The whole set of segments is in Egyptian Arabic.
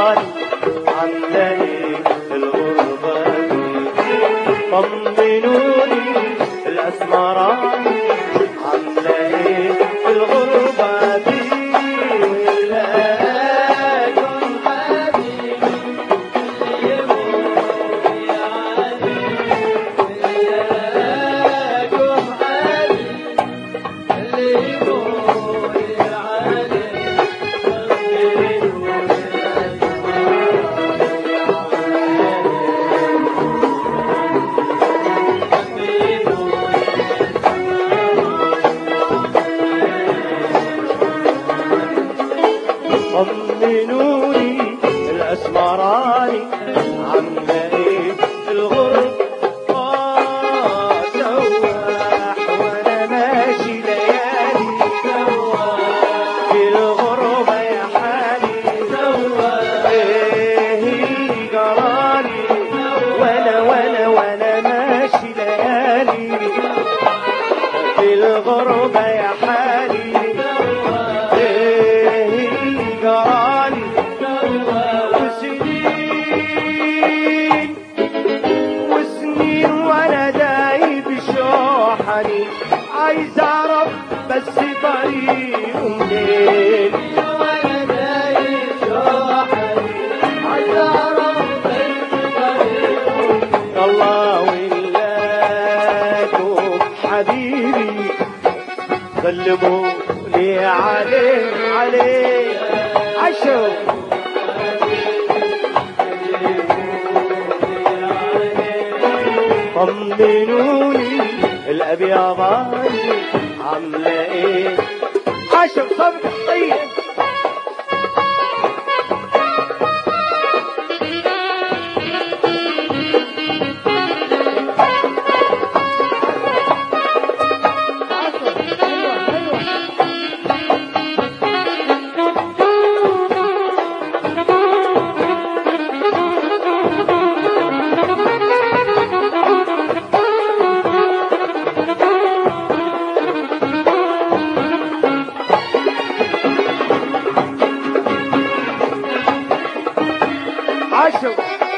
الأسمراني عاملة ايه في الغربة دي طمنوني الأسمراني عاملة ايه في الغربة دي ولاكم حبيبي ولاكم حبيبي طمنوني الاسمراني عامله ايه في الغرب آه سواح وانا ماشي ليالي سواح في الغربة يا حالي سواح ايه جرالي وانا وانا وانا ماشي ليالي في الغربة يا حالي ايه جرالي وسنين وسنين وانا دايب شوحني عايز اعرف بس طريقه منين وانا دايب شوحني عايز اعرف بس طريقه الله ولاكم حبيبي سلموا لي عليه عليه عشو طمنوني الابيضاني عامله ايه عشو صبر طيب عشو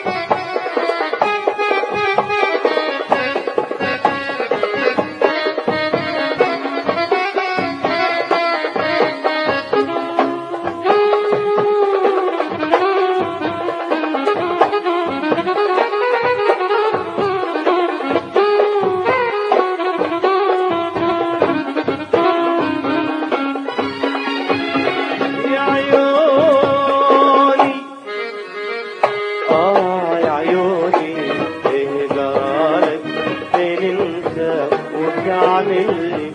يا عيوني آه يا عيوني إيه جرالك فين أنت وبتعمل لي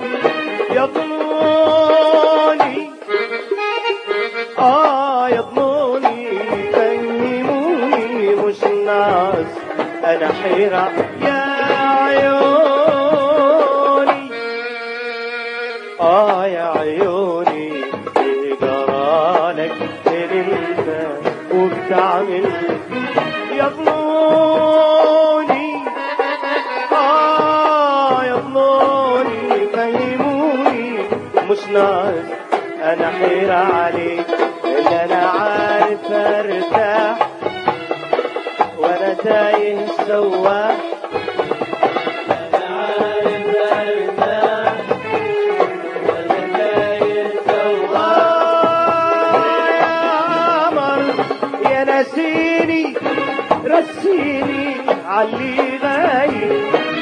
يضموني آه يضموني فهموني مش ناس أنا حيرة يا عيوني آه يا عيوني إيه جرالك فين أنت وبتعمل يضموني آه يضموني فهموني مش ناقص أنا حيرة عليك اللي أنا عارف أرتاح وأنا تايه سواح أنا عارف أرتاح وأنا تايه سواح يا قمر يا نسيني رسيني علي غايب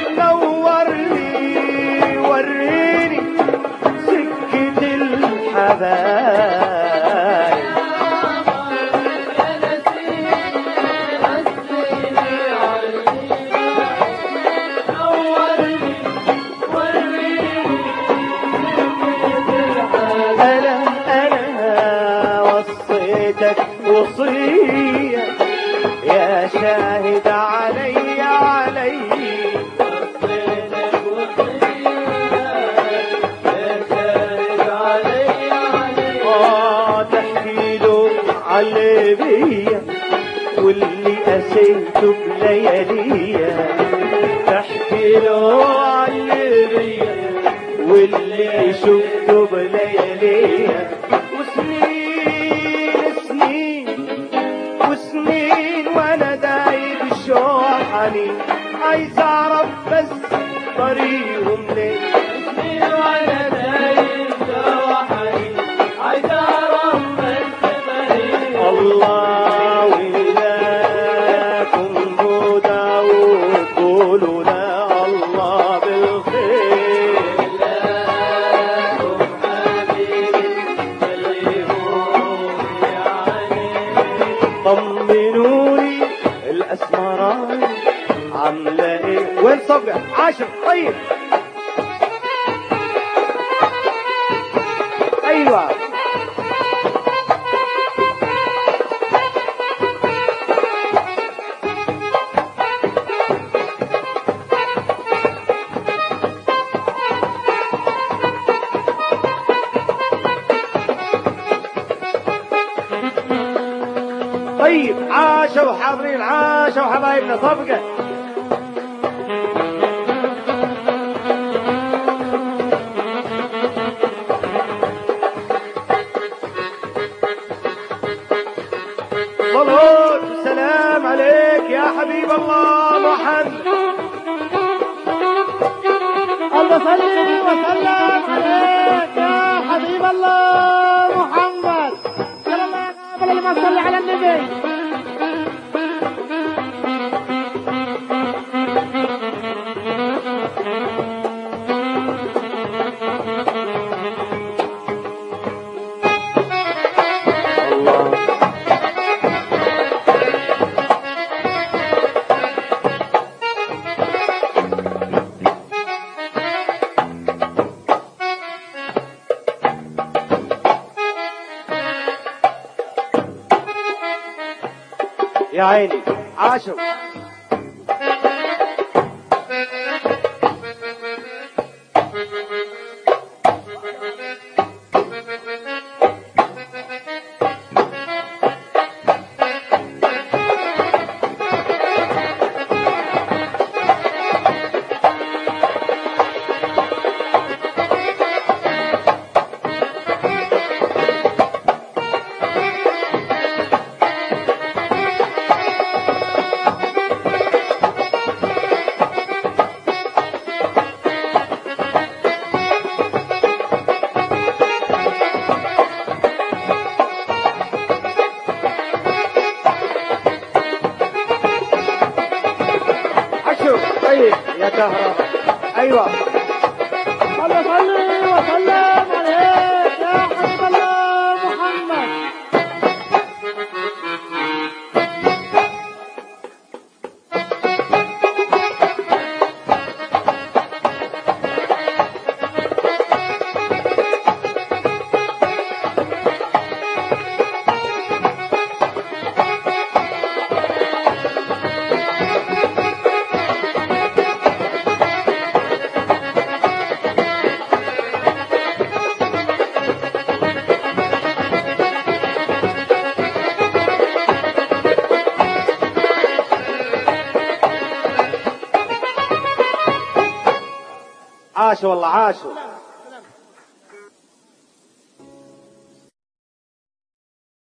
نورني وريني سكة الحبايب أنا أنا وصيتك وصية يا شاهد علي علي وصيتك وصية يا شاهد علي علي آه تحكي له علي بيا واللي قسيته بلياليا تحكي له علي بيا واللي شفته بلياليا وسنين سنين وحنين عايز اعرف بس طريقهم ليه وانا دايم وحنين عايز اعرف بس طريقهم الله وإياكم هدى وقولوا لا الله بالخير لكم حبيبي بلغوهم يعني طمنوني الاسمران عامله ايه وين صبع عاشر طيب ايوه طيب عاشوا حاضرين عاشوا حبايبنا صفقة صلوات والسلام عليك يا حبيب الله محمد الله صلي وسلم عليك يا حبيب الله محمد صلى الله قبل لما صلي على النبي الله يا عيني عاشوا عشوا طيب يا كهرباء ايوه الله صلي وسلم عليك يا حبيب الله محمد عاشوا والله عاشوا